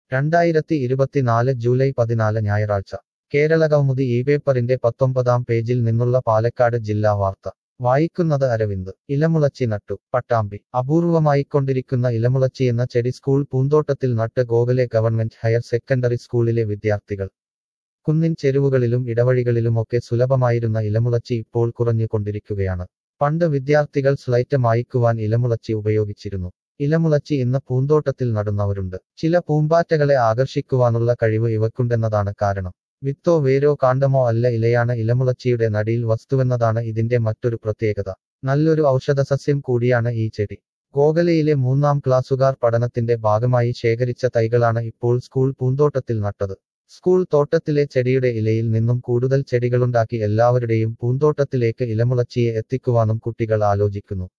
രണ്ടായിരത്തി ഇരുപത്തിനാല് ജൂലൈ പതിനാല് ഞായറാഴ്ച കേരള കൗമുദി ഈ പേപ്പറിന്റെ പത്തൊമ്പതാം പേജിൽ നിന്നുള്ള പാലക്കാട് ജില്ലാ വാർത്ത വായിക്കുന്നത് അരവിന്ദ് ഇലമുളച്ചി നട്ടു പട്ടാമ്പി അപൂർവമായിക്കൊണ്ടിരിക്കുന്ന ഇലമുളച്ചി എന്ന ചെടി സ്കൂൾ പൂന്തോട്ടത്തിൽ നട്ട് ഗോകുലെ ഗവൺമെന്റ് ഹയർ സെക്കൻഡറി സ്കൂളിലെ വിദ്യാർത്ഥികൾ കുന്നിൻ ചെരുവുകളിലും ഇടവഴികളിലുമൊക്കെ സുലഭമായിരുന്ന ഇലമുളച്ചി ഇപ്പോൾ കുറഞ്ഞുകൊണ്ടിരിക്കുകയാണ് പണ്ട് വിദ്യാർത്ഥികൾ സ്ലൈറ്റ് മായ്ക്കുവാൻ ഇലമുളച്ചി ഉപയോഗിച്ചിരുന്നു ഇലമുളച്ചി ഇന്ന് പൂന്തോട്ടത്തിൽ നടുന്നവരുണ്ട് ചില പൂമ്പാറ്റകളെ ആകർഷിക്കുവാനുള്ള കഴിവ് ഇവക്കുണ്ടെന്നതാണ് കാരണം വിത്തോ വേരോ കാണ്ടമോ അല്ല ഇലയാണ് ഇലമുളച്ചിയുടെ നടിയിൽ വസ്തുവെന്നതാണ് ഇതിന്റെ മറ്റൊരു പ്രത്യേകത നല്ലൊരു ഔഷധസസ്യം കൂടിയാണ് ഈ ചെടി ഗോഖലയിലെ മൂന്നാം ക്ലാസ്സുകാർ പഠനത്തിന്റെ ഭാഗമായി ശേഖരിച്ച തൈകളാണ് ഇപ്പോൾ സ്കൂൾ പൂന്തോട്ടത്തിൽ നട്ടത് സ്കൂൾ തോട്ടത്തിലെ ചെടിയുടെ ഇലയിൽ നിന്നും കൂടുതൽ ചെടികളുണ്ടാക്കി എല്ലാവരുടെയും പൂന്തോട്ടത്തിലേക്ക് ഇലമുളച്ചിയെ എത്തിക്കുവാനും കുട്ടികൾ ആലോചിക്കുന്നു